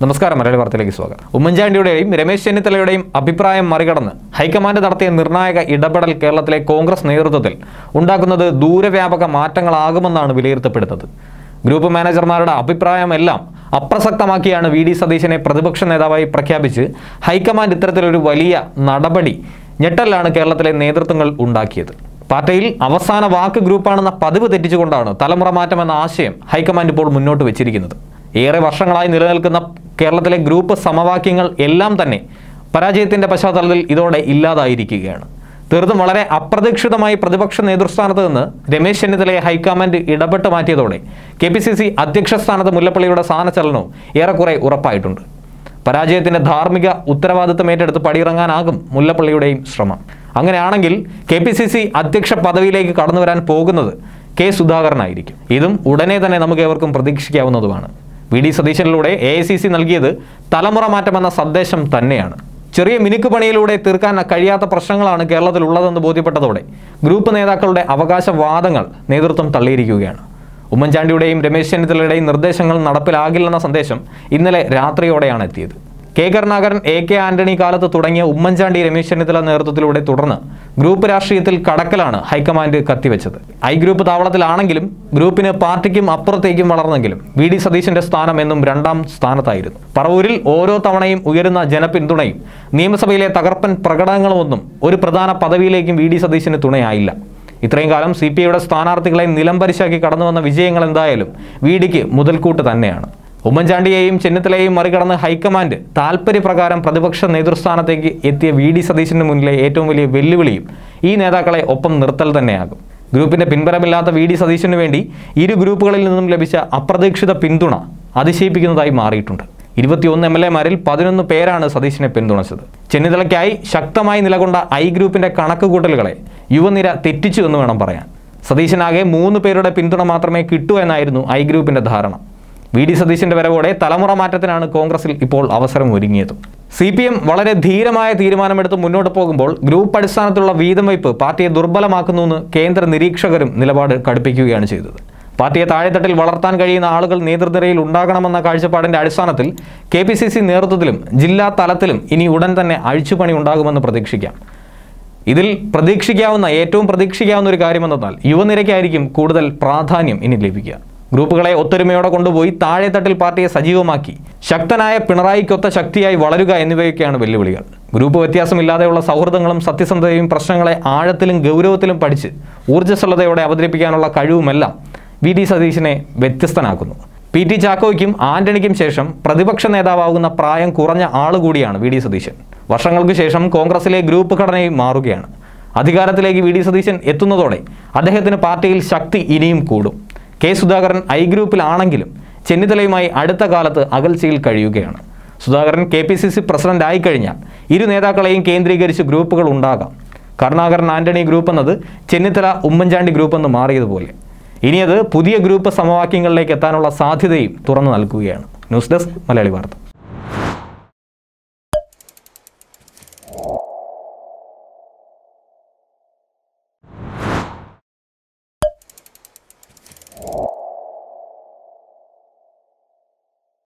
നമസ്കാരം മലയാളി വാർത്തയിലേക്ക് സ്വാഗതം ഉമ്മൻചാണ്ടിയുടെയും രമേശ് ചെന്നിത്തലയുടെയും അഭിപ്രായം മറികടന്ന് ഹൈക്കമാൻഡ് നടത്തിയ നിർണായക ഇടപെടൽ കേരളത്തിലെ കോൺഗ്രസ് നേതൃത്വത്തിൽ ഉണ്ടാക്കുന്നത് ദൂരവ്യാപക മാറ്റങ്ങളാകുമെന്നാണ് വിലയിരുത്തപ്പെടുന്നത് ഗ്രൂപ്പ് മാനേജർമാരുടെ അഭിപ്രായമെല്ലാം അപ്രസക്തമാക്കിയാണ് വി ഡി സതീശനെ പ്രതിപക്ഷ നേതാവായി പ്രഖ്യാപിച്ച് ഹൈക്കമാൻഡ് ഇത്തരത്തിലൊരു വലിയ നടപടി ഞെട്ടലാണ് കേരളത്തിലെ നേതൃത്വങ്ങൾ ഉണ്ടാക്കിയത് പാർട്ടിയിൽ അവസാന വാക്ക് ഗ്രൂപ്പാണെന്ന പതിവ് തെറ്റിച്ചുകൊണ്ടാണ് തലമുറ മാറ്റം എന്ന ആശയം ഹൈക്കമാൻഡ് ഇപ്പോൾ മുന്നോട്ട് വെച്ചിരിക്കുന്നത് ഏറെ വർഷങ്ങളായി നിലനിൽക്കുന്ന കേരളത്തിലെ ഗ്രൂപ്പ് സമവാക്യങ്ങൾ എല്ലാം തന്നെ പരാജയത്തിന്റെ പശ്ചാത്തലത്തിൽ ഇതോടെ ഇല്ലാതായിരിക്കുകയാണ് തീർത്തും വളരെ അപ്രതീക്ഷിതമായി പ്രതിപക്ഷ നേതൃസ്ഥാനത്ത് നിന്ന് രമേശ് ചെന്നിത്തലയെ ഹൈക്കമാൻഡ് ഇടപെട്ട് മാറ്റിയതോടെ കെ പി സി സി അധ്യക്ഷ സ്ഥാനത്ത് മുല്ലപ്പള്ളിയുടെ സ്ഥാനചലനവും ഏറെക്കുറെ ഉറപ്പായിട്ടുണ്ട് പരാജയത്തിന്റെ ധാർമ്മിക ഉത്തരവാദിത്തം ഏറ്റെടുത്ത് പടിയിറങ്ങാനാകും മുല്ലപ്പള്ളിയുടെയും ശ്രമം അങ്ങനെയാണെങ്കിൽ കെ പി സി സി അധ്യക്ഷ പദവിയിലേക്ക് കടന്നു വരാൻ പോകുന്നത് കെ സുധാകരനായിരിക്കും ഇതും ഉടനെ തന്നെ നമുക്ക് ഏവർക്കും പ്രതീക്ഷിക്കാവുന്നതുമാണ് വി ഡി സതീശനിലൂടെ എ ഐ സി സി നൽകിയത് തലമുറ മാറ്റമെന്ന സന്ദേശം തന്നെയാണ് ചെറിയ മിനുക്ക് പണിയിലൂടെ തീർക്കാൻ കഴിയാത്ത പ്രശ്നങ്ങളാണ് കേരളത്തിൽ ഉള്ളതെന്ന് ബോധ്യപ്പെട്ടതോടെ ഗ്രൂപ്പ് നേതാക്കളുടെ അവകാശവാദങ്ങൾ നേതൃത്വം തള്ളിയിരിക്കുകയാണ് ഉമ്മൻചാണ്ടിയുടെയും രമേശ് ചെന്നിത്തലയുടെയും നിർദ്ദേശങ്ങൾ നടപ്പിലാകില്ലെന്ന സന്ദേശം ഇന്നലെ രാത്രിയോടെയാണ് എത്തിയത് K Karunakaran A K Antony കാലത്ത് തുടങ്ങിയ ഉമ്മൻചാണ്ടി രമേശ് ചെന്നിത്തല നേതൃത്വത്തിലൂടെ തുടർന്ന് ഗ്രൂപ്പ് രാഷ്ട്രീയത്തിൽ കടക്കലാണ് ഹൈക്കമാൻഡ് കത്തിവെച്ചത് ഐ ഗ്രൂപ്പ് താവളത്തിലാണെങ്കിലും ഗ്രൂപ്പിന് പാർട്ടിക്കും അപ്പുറത്തേക്കും വളർന്നെങ്കിലും വി ഡി സതീശന്റെ സ്ഥാനം എന്നും രണ്ടാം സ്ഥാനത്തായിരുന്നു പറവൂരിൽ ഓരോ തവണയും ഉയരുന്ന ജനപിന്തുണയും നിയമസഭയിലെ തകർപ്പൻ പ്രകടനങ്ങളുമൊന്നും ഒരു പ്രധാന പദവിയിലേക്കും വി ഡി സതീശന് തുണയായില്ല ഇത്രയും കാലം സി പി ഐയുടെ സ്ഥാനാർത്ഥികളെ നിലംപരിശാക്കി കടന്നു വന്ന വിജയങ്ങൾ എന്തായാലും വി ഡിക്ക് മുതൽക്കൂട്ട് തന്നെയാണ് ഉമ്മൻചാണ്ടിയെയും ചെന്നിത്തലയെയും മറികടന്ന് ഹൈക്കമാൻഡ് താൽപ്പര്യപ്രകാരം പ്രതിപക്ഷ നേതൃസ്ഥാനത്തേക്ക് എത്തിയ വി ഡി സതീശന് മുന്നിലെ ഏറ്റവും വലിയ വെല്ലുവിളിയും ഈ നേതാക്കളെ ഒപ്പം നിർത്തൽ തന്നെയാകും ഗ്രൂപ്പിന്റെ പിൻബലമില്ലാത്ത വി ഡി സതീശന് വേണ്ടി ഇരു ഗ്രൂപ്പുകളിൽ നിന്നും ലഭിച്ച അപ്രതീക്ഷിത പിന്തുണ അതിശയിപ്പിക്കുന്നതായി മാറിയിട്ടുണ്ട് ഇരുപത്തിയൊന്ന് എം എൽ എമാരിൽ പതിനൊന്ന് പേരാണ് സതീശനെ പിന്തുണച്ചത് ചെന്നിത്തലയ്ക്കായി ശക്തമായി നിലകൊണ്ട ഐ ഗ്രൂപ്പിന്റെ കണക്കുകൂട്ടലുകളെ യുവനിര തെറ്റിച്ചു എന്ന് വേണം പറയാൻ സതീശനാകെ മൂന്ന് പേരുടെ പിന്തുണ മാത്രമേ കിട്ടൂ എന്നായിരുന്നു ഐ ഗ്രൂപ്പിന്റെ ധാരണ വി ഡി സതീശന്റെ വരവോടെ തലമുറ മാറ്റത്തിനാണ് കോൺഗ്രസിൽ ഇപ്പോൾ അവസരം ഒരുങ്ങിയത് സി പി എം വളരെ ധീരമായ തീരുമാനമെടുത്ത് മുന്നോട്ട് പോകുമ്പോൾ ഗ്രൂപ്പ് അടിസ്ഥാനത്തിലുള്ള വീതം വയ്പ് പാർട്ടിയെ ദുർബലമാക്കുന്നുവെന്ന് കേന്ദ്ര നിരീക്ഷകരും നിലപാട് കടുപ്പിക്കുകയാണ് ചെയ്തത് പാർട്ടിയെ താഴെത്തട്ടിൽ വളർത്താൻ കഴിയുന്ന ആളുകൾ നേതൃനിരയിൽ ഉണ്ടാകണമെന്ന കാഴ്ചപ്പാടിന്റെ അടിസ്ഥാനത്തിൽ കെ പി സി സി നേതൃത്വത്തിലും ജില്ലാ തലത്തിലും ഇനി ഉടൻ തന്നെ അഴിച്ചുപണി ഉണ്ടാകുമെന്ന് പ്രതീക്ഷിക്കാം ഇതിൽ പ്രതീക്ഷിക്കാവുന്ന ഏറ്റവും പ്രതീക്ഷിക്കാവുന്ന ഒരു കാര്യമെന്നാൽ യുവനിരയ്ക്കായിരിക്കും കൂടുതൽ പ്രാധാന്യം ഇനി ലഭിക്കുക ഗ്രൂപ്പുകളെ ഒത്തൊരുമയോടെ കൊണ്ടുപോയി താഴെത്തട്ടിൽ പാർട്ടിയെ സജീവമാക്കി ശക്തനായ പിണറായിക്കൊത്ത ശക്തിയായി വളരുക എന്നിവയൊക്കെയാണ് വെല്ലുവിളികൾ ഗ്രൂപ്പ് വ്യത്യാസമില്ലാതെയുള്ള സൗഹൃദങ്ങളും സത്യസന്ധതയും പ്രശ്നങ്ങളെ ആഴത്തിലും ഗൗരവത്തിലും പഠിച്ച് ഊർജ്ജസ്വലതയോടെ അവതരിപ്പിക്കാനുള്ള കഴിവുമെല്ലാം വി ഡി സതീശനെ വ്യത്യസ്തനാക്കുന്നു പി ടി ചാക്കോയ്ക്കും ആന്റണിക്കും ശേഷം പ്രതിപക്ഷ നേതാവാകുന്ന പ്രായം കുറഞ്ഞ ആളുകൂടിയാണ് വി ഡി സതീശൻ വർഷങ്ങൾക്ക് ശേഷം കോൺഗ്രസിലെ ഗ്രൂപ്പ് ഘടനയും മാറുകയാണ് അധികാരത്തിലേക്ക് വി ഡി സതീശൻ എത്തുന്നതോടെ അദ്ദേഹത്തിന് പാർട്ടിയിൽ ശക്തി ഇനിയും കൂടും കെ സുധാകരൻ ഐ ഗ്രൂപ്പിലാണെങ്കിലും ചെന്നിത്തലയുമായി അടുത്ത കാലത്ത് അകൽച്ചയിൽ കഴിയുകയാണ് Sudhakaran K P C C president ആയിക്കഴിഞ്ഞാൽ ഇരു നേതാക്കളെയും കേന്ദ്രീകരിച്ച് ഗ്രൂപ്പുകൾ ഉണ്ടാകാം കരുണാകരൻ ആന്റണി ഗ്രൂപ്പ് എന്നത് ചെന്നിത്തല ഉമ്മൻചാണ്ടി ഗ്രൂപ്പ് എന്ന് മാറിയതുപോലെ ഇനി അത് പുതിയ ഗ്രൂപ്പ് സമവാക്യങ്ങളിലേക്ക് എത്താനുള്ള സാധ്യതയും തുറന്നു നൽകുകയാണ് ന്യൂസ് ഡെസ്ക് മലയാളി വാർത്ത